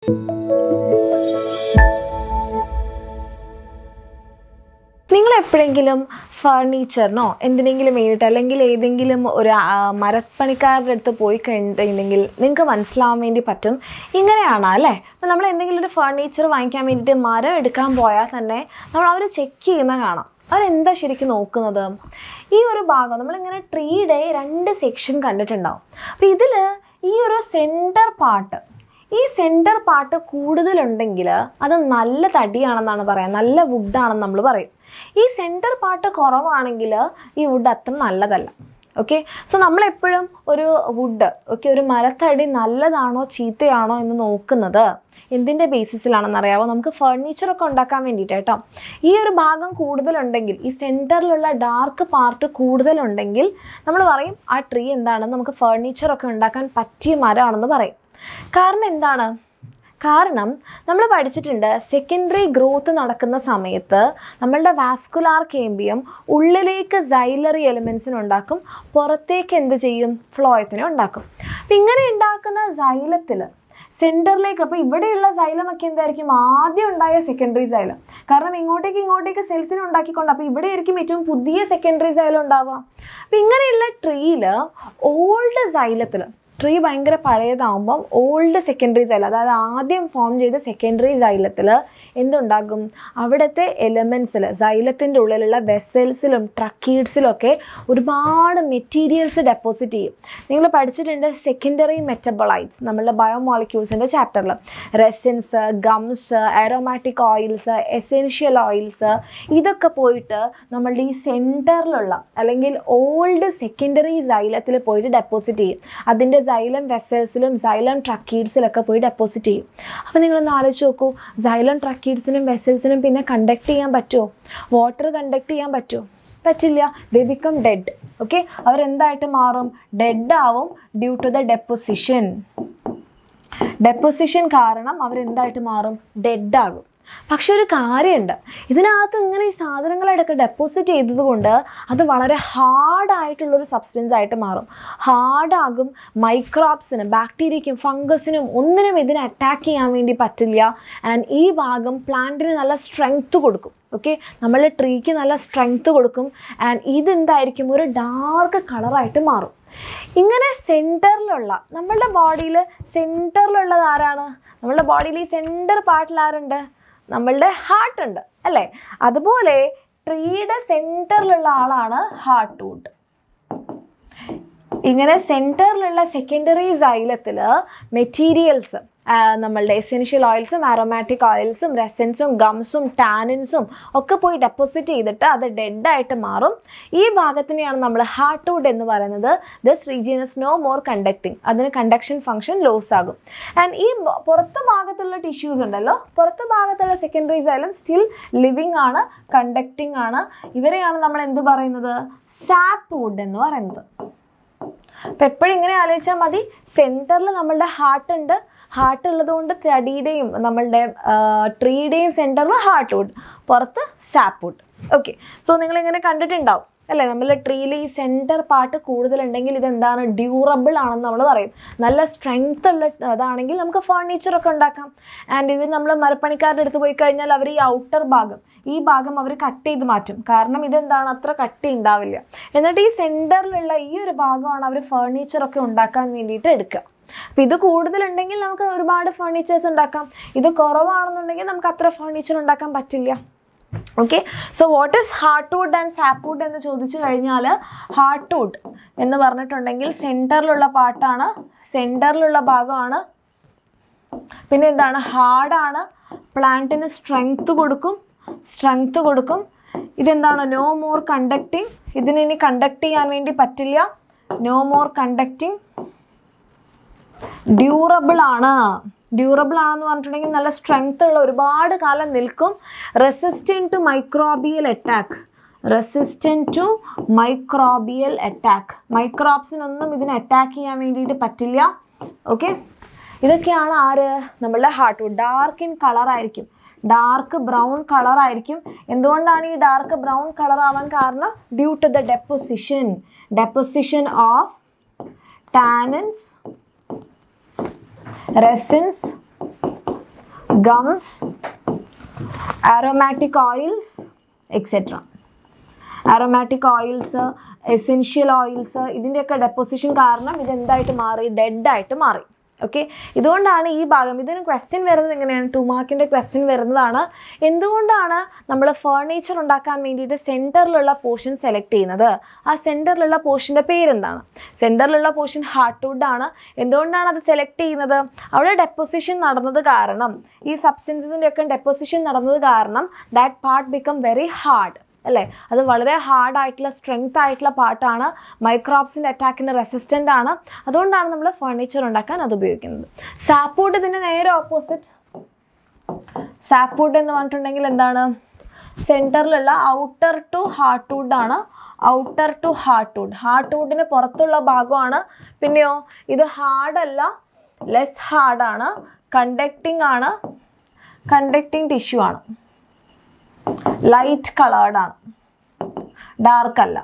നിങ്ങൾ എപ്പോഴെങ്കിലും ഫർണിച്ചറിനോ എന്തിനെങ്കിലും വേണ്ടിയിട്ട് അല്ലെങ്കിൽ ഏതെങ്കിലും ഒരു ആ, മരപ്പണിക്കാരുടെ അടുത്ത് പോയി കഴിഞ്ഞിട്ടുണ്ടെങ്കിൽ നിങ്ങൾക്ക് മനസ്സിലാവാൻ വേണ്ടി പറ്റും ഇങ്ങനെയാണ് അല്ലേ അപ്പോൾ നമ്മൾ എന്തെങ്കിലും ഒരു ഫർണിച്ചർ വാങ്ങിക്കാൻ വേണ്ടിയിട്ട് മരം എടുക്കാൻ പോയാൽ തന്നെ നമ്മൾ അവർ ചെക്ക് ചെയ്യുന്ന കാണാം അവരെന്താ ശരിക്കും നോക്കുന്നത് ഈ ഒരു ഭാഗം നമ്മളിങ്ങനെ ട്രീയുടെ രണ്ട് സെക്ഷൻ കണ്ടിട്ടുണ്ടാവും അപ്പോൾ ഇതിൽ ഈ ഒരു സെൻറ്റർ പാർട്ട് ഈ സെൻറ്റർ പാർട്ട് കൂടുതലുണ്ടെങ്കിൽ അത് നല്ല തടിയാണെന്നാണ് പറയാം നല്ല വുഡാണെന്ന് നമ്മൾ പറയും ഈ സെൻറ്റർ പാർട്ട് കുറവാണെങ്കിൽ ഈ വുഡ് അത്ര നല്ലതല്ല ഓക്കെ സോ നമ്മളെപ്പോഴും ഒരു വുഡ് ഓക്കെ ഒരു മരത്തടി നല്ലതാണോ ചീത്തയാണോ എന്ന് നോക്കുന്നത് എന്തിൻ്റെ ബേസിസിലാണെന്ന് അറിയാമോ നമുക്ക് ഫർണിച്ചറൊക്കെ ഉണ്ടാക്കാൻ വേണ്ടിയിട്ട് കേട്ടോ ഈ ഒരു ഭാഗം കൂടുതലുണ്ടെങ്കിൽ ഈ സെൻറ്ററിലുള്ള ഡാർക്ക് പാർട്ട് കൂടുതലുണ്ടെങ്കിൽ നമ്മൾ പറയും ആ ട്രീ എന്താണെന്ന് നമുക്ക് ഫർണിച്ചറൊക്കെ ഉണ്ടാക്കാൻ പറ്റിയ മരമാണെന്ന് പറയും കാരണം എന്താണ് കാരണം നമ്മൾ പഠിച്ചിട്ടുണ്ട് സെക്കൻഡറി ഗ്രോത്ത് നടക്കുന്ന സമയത്ത് നമ്മളുടെ വാസ്കുലാർ കേമ്പിയം ഉള്ളിലേക്ക് സൈലറി എലിമെൻസിന് ഉണ്ടാക്കും പുറത്തേക്ക് എന്ത് ചെയ്യും ഫ്ലോയത്തിനെ ഉണ്ടാക്കും അപ്പം ഇങ്ങനെ ഉണ്ടാക്കുന്ന സൈലത്തിൽ സെൻറ്ററിലേക്ക് അപ്പോൾ ഇവിടെയുള്ള സൈലമൊക്കെ എന്തായിരിക്കും ആദ്യം ഉണ്ടായ സെക്കൻഡറി സൈലം കാരണം ഇങ്ങോട്ടേക്ക് ഇങ്ങോട്ടേക്ക് സെൽസിനെ ഉണ്ടാക്കിക്കൊണ്ട് അപ്പോൾ ഇവിടെ ആയിരിക്കും ഏറ്റവും പുതിയ സെക്കൻഡറി സൈലം ഉണ്ടാവുക അപ്പം ഇങ്ങനെയുള്ള ട്രീയിൽ ഓൾഡ് സൈലത്തിൽ ട്രീ ഭയങ്കര പഴയതാകുമ്പം ഓൾഡ് സെക്കൻഡറി സൈലം അതായത് ആദ്യം ഫോം ചെയ്ത സെക്കൻഡറി സൈലത്തിൽ എന്തുണ്ടാകും അവിടുത്തെ എലമെൻസിൽ സൈലത്തിൻ്റെ ഉള്ളിലുള്ള വെസൽസിലും ട്രക്കീഡ്സിലും ഒക്കെ ഒരുപാട് മെറ്റീരിയൽസ് ഡെപ്പോസിറ്റ് ചെയ്യും നിങ്ങൾ പഠിച്ചിട്ടുണ്ട് സെക്കൻഡറി മെറ്റബോളൈറ്റ്സ് നമ്മളുടെ ബയോമോളിക്യൂൾസിൻ്റെ ചാപ്റ്ററിൽ resins gums aromatic oils essential oils ഇതൊക്കെ പോയിട്ട് നമ്മളുടെ ഈ സെൻറ്ററിലുള്ള അല്ലെങ്കിൽ ഓൾഡ് സെക്കൻഡറി സൈലത്തിൽ പോയിട്ട് ഡെപ്പോസിറ്റ് ചെയ്യും അതിൻ്റെ സൈലം വെസൽസിലും സൈലം ട്രക്കീഡ്സിലൊക്കെ പോയി ഡെപ്പോസിറ്റ് ചെയ്യും അപ്പോൾ നിങ്ങളൊന്ന് ആലോചിച്ച് നോക്കൂ സൈലം ട്രക്കീഡ്സിനും വെസൽസിനും പിന്നെ കണ്ടക്ട് ചെയ്യാൻ പറ്റുമോ വാട്ടർ കണ്ടക്ട് ചെയ്യാൻ പറ്റുമോ പറ്റില്ല ദേ ബിക്കം ഡെഡ് ഓക്കെ അവരെന്തായിട്ട് മാറും ഡെഡ് ആവും due to the deposition deposition കാരണം അവരെന്തായിട്ട് മാറും ഡെഡ് ആകും പക്ഷെ ഒരു കാര്യമുണ്ട് ഇതിനകത്ത് ഇങ്ങനെ ഈ സാധനങ്ങളായിട്ടൊക്കെ ഡെപ്പോസിറ്റ് ചെയ്തത് കൊണ്ട് അത് വളരെ ഹാർഡായിട്ടുള്ളൊരു സബ്സ്റ്റൻസ് ആയിട്ട് മാറും ഹാർഡാകും മൈക്രോബ്സിനും ബാക്ടീരിയയ്ക്കും ഫംഗസിനും ഒന്നിനും ഇതിനെ അറ്റാക്ക് ചെയ്യാൻ വേണ്ടി പറ്റില്ല ആൻഡ് ഈ ഭാഗം പ്ലാന്റിന് നല്ല സ്ട്രെങ്ത് കൊടുക്കും ഓക്കെ നമ്മളുടെ ട്രീക്ക് നല്ല സ്ട്രെങ്ത് കൊടുക്കും ആൻഡ് ഇതെന്തായിരിക്കും ഒരു ഡാർക്ക് കളറായിട്ട് മാറും ഇങ്ങനെ സെൻറ്ററിലുള്ള നമ്മളുടെ ബോഡിയിൽ സെൻറ്ററിലുള്ളത് ആരാണ് നമ്മളുടെ ബോഡിയിൽ ഈ സെൻറ്റർ പാർട്ടിൽ ആരുണ്ട് നമ്മളുടെ ഹാർട്ട് ഉണ്ട് അല്ലേ അതുപോലെ ട്രീയുടെ സെൻറ്ററിലുള്ള ആളാണ് ഹാർട്ട് വുഡ് ഇങ്ങനെ സെൻറ്ററിലുള്ള സെക്കൻഡറി സൈലത്തിൽ മെറ്റീരിയൽസ് നമ്മളുടെ എസെൻഷ്യൽ ഓയിൽസും ആരോമാറ്റിക് ഓയിൽസും റെസൻസും ഗംസും ടാനിൻസും ഒക്കെ പോയി ഡെപ്പോസിറ്റ് ചെയ്തിട്ട് അത് ഡെഡായിട്ട് മാറും ഈ ഭാഗത്തിനെയാണ് നമ്മൾ ഹാർട്ട് വുഡ് എന്ന് പറയുന്നത് this region is no more conducting അതിന് കണ്ടക്ഷൻ ഫംഗ്ഷൻ ലോസ് ആകും ആൻഡ് ഈ ബ- പുറത്തെ ഭാഗത്തുള്ള ടിഷ്യൂസ് ഉണ്ടല്ലോ പുറത്തെ ഭാഗത്തുള്ള സെക്കൻഡറി സൈലം സ്റ്റിൽ ലിവിങ് ആണ് കണ്ടക്ടിങ് ആണ് ഇവരെയാണ് നമ്മൾ എന്ത് പറയുന്നത് സാപ്പ് വുഡ് എന്ന് പറയുന്നത് അപ്പം എപ്പോഴും ഇങ്ങനെ ആലോചിച്ചാൽ മതി സെൻറ്ററിൽ നമ്മളുടെ ഹാർട്ട് ഉണ്ട് ഹാർട്ട് ഉള്ളതുകൊണ്ട് തടിയുടെയും നമ്മളുടെ ട്രീയുടെയും സെൻറ്ററിൽ ഹാർട്ട് വുഡ് പുറത്ത് സാപ്പ് വുഡ് ഓക്കെ സോ നിങ്ങൾ ഇങ്ങനെ കണ്ടിട്ടുണ്ടാവും അല്ലേ നമ്മളുടെ ട്രീയിൽ ഈ സെൻറ്റർ പാർട്ട് കൂടുതലുണ്ടെങ്കിൽ ഇതെന്താണ് ഡ്യൂറബിൾ ആണെന്ന് നമ്മൾ പറയും നല്ല സ്ട്രെങ്ത് ഉള്ള അതാണെങ്കിൽ നമുക്ക് ഫർണിച്ചറൊക്കെ ഉണ്ടാക്കാം ആൻഡ് ഇത് നമ്മൾ മരപ്പണിക്കാരുടെ അടുത്ത് പോയി കഴിഞ്ഞാൽ അവർ ഈ ഔട്ടർ ഭാഗം ഈ ഭാഗം അവർ കട്ട് ചെയ്ത് മാറ്റും കാരണം ഇതെന്താണ് അത്ര കട്ടി ഉണ്ടാവില്ല എന്നിട്ട് ഈ സെൻറ്ററിലുള്ള ഈ ഒരു ഭാഗമാണ് അവർ ഫർണിച്ചറൊക്കെ ഉണ്ടാക്കാൻ വേണ്ടിയിട്ട് എടുക്കുക അപ്പം ഇത് കൂടുതലുണ്ടെങ്കിൽ നമുക്ക് ഒരുപാട് ഫർണിച്ചേഴ്സ് ഉണ്ടാക്കാം ഇത് കുറവാണെന്നുണ്ടെങ്കിൽ നമുക്ക് അത്ര ഫർണിച്ചർ ഉണ്ടാക്കാൻ പറ്റില്ല okay so what is heartwood and sapwood എന്ന് ചോദിച്ചു കഴിഞ്ഞാൽ ഹാർട്ട് വുഡ് എന്ന് പറഞ്ഞിട്ടുണ്ടെങ്കിൽ സെൻറ്ററിലുള്ള പാർട്ടാണ് സെൻറ്ററിലുള്ള ഭാഗമാണ് പിന്നെ എന്താണ് ഹാർഡാണ് പ്ലാന്റിന് സ്ട്രെങ്ത് കൊടുക്കും സ്ട്രെങ്ത് കൊടുക്കും ഇതെന്താണ് നോ മോർ കണ്ടക്റ്റിംഗ് ഇതിന് ഇനി കണ്ടക്ട് ചെയ്യാൻ വേണ്ടി പറ്റില്ല നോ മോർ കണ്ടക്റ്റിംഗ് ഡ്യൂറബിൾ ആണ് ഡ്യൂറബിൾ ആണെന്ന് പറഞ്ഞിട്ടുണ്ടെങ്കിൽ നല്ല സ്ട്രെങ്ത് ഉള്ള ഒരുപാട് കാലം നിൽക്കും resistant to microbial attack resistant to microbial attack മൈക്രോബ്സിനൊന്നും ഇതിനെ അറ്റാക്ക് ചെയ്യാൻ വേണ്ടിയിട്ട് പറ്റില്ല ഓക്കെ ഇതൊക്കെയാണ് ആര് നമ്മളുടെ heartwood dark in colour ആയിരിക്കും ഡാർക്ക് ബ്രൗൺ കളർ ആയിരിക്കും എന്തുകൊണ്ടാണ് ഈ ഡാർക്ക് ബ്രൗൺ കളർ ആവാൻ കാരണം due to the deposition deposition of tannins resins gums aromatic oils etc aromatic oils essential oils ഇതിൻ്റെയൊക്കെ ഡെപ്പോസിഷൻ കാരണം ഇത് എന്തായിട്ട് മാറി ഡെഡ് ആയിട്ട് മാറി ഓക്കെ ഇതുകൊണ്ടാണ് ഈ ഭാഗം ഇതിന് ക്വസ്റ്റ്യൻ വരുന്നത് എങ്ങനെയാണ് ടു മാർക്കിൻ്റെ ക്വസ്റ്റ്യൻ വരുന്നതാണ് എന്തുകൊണ്ടാണ് നമ്മൾ ഫേർണിച്ചർ ഉണ്ടാക്കാൻ വേണ്ടിയിട്ട് സെൻറ്ററിലുള്ള പോർഷൻ സെലക്ട് ചെയ്യുന്നത് ആ സെൻറ്ററിലുള്ള പോർഷൻ്റെ പേരെന്താണ് സെൻറ്ററിലുള്ള പോർഷൻ ഹാർട്ട് വുഡ് ആണ് എന്തുകൊണ്ടാണ് അത് സെലക്ട് ചെയ്യുന്നത് അവിടെ ഡെപ്പോസിഷൻ നടന്നത് കാരണം ഈ സബ്സ്റ്റൻസിൻ്റെ ഒക്കെ ഡെപ്പോസിഷൻ നടന്നത് കാരണം that part become very hard അല്ലേ അത് വളരെ ഹാർഡ് ആയിട്ടുള്ള സ്ട്രെങ്ത് ആയിട്ടുള്ള പാർട്ടാണ് മൈക്രോബ്സിൻ്റെ അറ്റാക്കിന് റെസിസ്റ്റൻ്റ് ആണ് അതുകൊണ്ടാണ് നമ്മൾ ഫർണിച്ചർ ഉണ്ടാക്കാൻ അത് ഉപയോഗിക്കുന്നത് സാപ്പൂഡ് ഇതിൻ്റെ നേരെ ഓപ്പോസിറ്റ് സാപ്പൂഡ് എന്ന് പറഞ്ഞിട്ടുണ്ടെങ്കിൽ എന്താണ് സെൻറ്ററിലുള്ള ഔട്ടർ ടു ഹാർട്ട് വുഡ് ആണ് outer to heartwood heart വുഡിന് പുറത്തുള്ള ഭാഗമാണ് പിന്നെയോ ഇത് ഹാർഡല്ല ലെസ് ഹാർഡാണ് കണ്ടക്റ്റിംഗ് ആണ് കണ്ടക്റ്റിംഗ് ടിഷ്യൂ ആണ് ലൈറ്റ് കളേർഡ് ആണ് ഡാർക്ക് അല്ല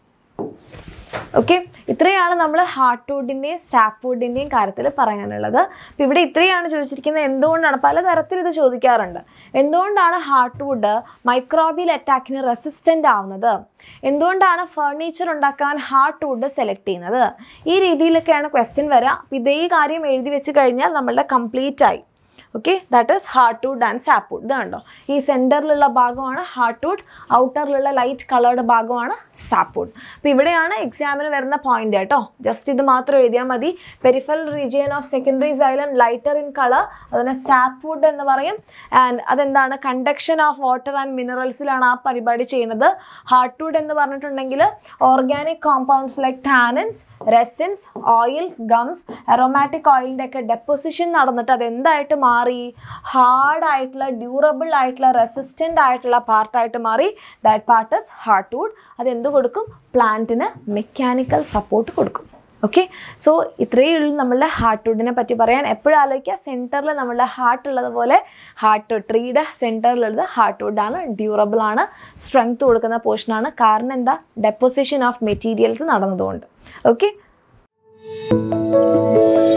ഓക്കെ ഇത്രയാണ് നമ്മൾ ഹാർട്ട് വുഡിൻ്റെയും സാപ്പ് വുഡിൻ്റെയും കാര്യത്തിൽ പറയാനുള്ളത് അപ്പോൾ ഇവിടെ ഇത്രയാണ് ചോദിച്ചിരിക്കുന്നത് എന്തുകൊണ്ടാണ് പലതരത്തിൽ ഇത് ചോദിക്കാറുണ്ട് എന്തുകൊണ്ടാണ് ഹാർട്ട് വുഡ് മൈക്രോബിയൽ അറ്റാക്കിന് റെസിസ്റ്റൻ്റ് ആവുന്നത് എന്തുകൊണ്ടാണ് ഫർണിച്ചർ ഉണ്ടാക്കാൻ ഹാർട്ട് വുഡ് സെലക്ട് ചെയ്യുന്നത് ഈ രീതിയിലൊക്കെയാണ് ക്വസ്റ്റ്യൻ വരിക അപ്പോൾ ഇതേ കാര്യം എഴുതി വെച്ച് കഴിഞ്ഞാൽ നമ്മളുടെ കംപ്ലീറ്റ് ആയി okay that is heartwood and sapwood ഇത് കണ്ടോ ഈ സെൻറ്ററിലുള്ള ഭാഗമാണ് ഹാർട്ട് വുഡ് ഔട്ടറിലുള്ള ലൈറ്റ് കളേർഡ് ഭാഗമാണ് സാപ്പ് വുഡ് അപ്പോൾ ഇവിടെയാണ് എക്സാമിന് വരുന്ന പോയിന്റ് കേട്ടോ ജസ്റ്റ് ഇത് മാത്രം എഴുതിയാൽ മതി peripheral region of secondary xylem lighter in colour അതിനെ സാപ്പ് വുഡ് എന്ന് പറയും ആൻഡ് അതെന്താണ് കണ്ടക്ഷൻ ഓഫ് വാട്ടർ ആൻഡ് മിനറൽസിലാണ് ആ പരിപാടി ചെയ്യുന്നത് ഹാർട്ട് വുഡ് എന്ന് പറഞ്ഞിട്ടുണ്ടെങ്കിൽ organic compounds like tannins resins oils gums aromatic ഓയിലിൻ്റെ ഒക്കെ ഡെപ്പോസിഷൻ നടന്നിട്ട് അത് എന്തായിട്ട് മാറി ഹാർഡ് ആയിട്ടുള്ള ഡ്യൂറബിൾ ആയിട്ടുള്ള റെസിസ്റ്റൻ്റ് ആയിട്ടുള്ള പാർട്ടായിട്ട് മാറി that part is heartwood അത് എന്ത് കൊടുക്കും പ്ലാന്റിന് മെക്കാനിക്കൽ സപ്പോർട്ട് കൊടുക്കും ഓക്കെ സോ ഇത്രയേ ഉള്ളൂ നമ്മളുടെ ഹാർട്ട് വുഡിനെ പറ്റി പറയാൻ എപ്പോഴും ആലോചിക്കുക സെൻറ്ററിൽ നമ്മളുടെ ഹാർട്ട് ഉള്ളതുപോലെ ഹാർട്ട് ട്രീയുടെ സെൻറ്ററിലുള്ളത് ഹാർട്ട് വുഡാണ് ഡ്യൂറബിൾ ആണ് സ്ട്രെങ്ത് കൊടുക്കുന്ന പോർഷനാണ് കാരണം എന്താ ഡെപ്പോസിഷൻ ഓഫ് മെറ്റീരിയൽസ് നടന്നതുകൊണ്ട് ഓക്കെ